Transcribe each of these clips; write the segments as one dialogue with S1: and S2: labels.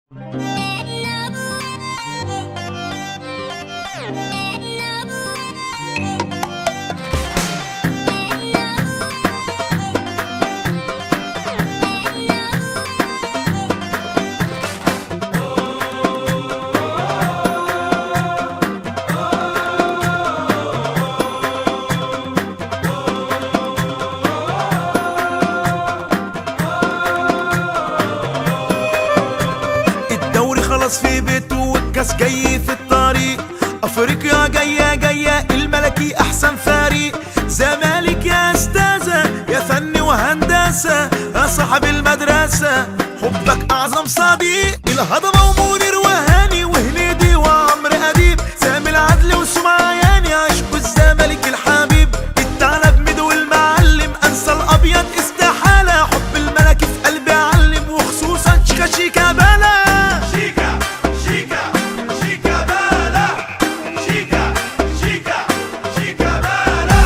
S1: الدوري خلاص في بيته والكاس جاي في الطريق افريقيا جايه جايه الملكي احسن فريق زمالك يا استاذه يا فن وهندسه يا صاحب المدرسه حبك اعظم صديق الهضبه ومنير وهاني وهنيدي وعمرو اديب سامي العدل وسمعياني عشقوا الزمالك الحبيب الثعلب ميدو المعلم انسى الابيض استحاله حب الملكي في قلبي علم وخصوصا شيكا شيكا بلا
S2: شيكا شيكا شيكا بالا شيكا شيكا شيكا بالا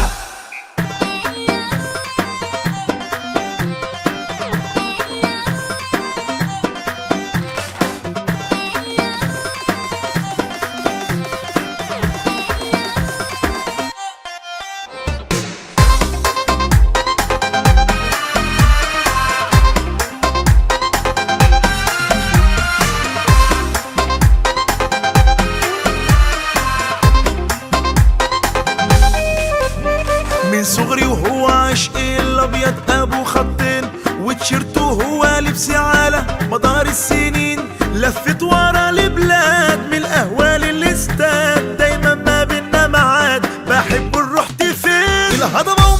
S1: من صغري وهو عشقي الابيض ابو خطين وتيشيرته هو لبسي على مدار السنين لفت ورا البلاد من القهوه للاستاد دايما ما بينا معاد بحب نروح فين الهضبه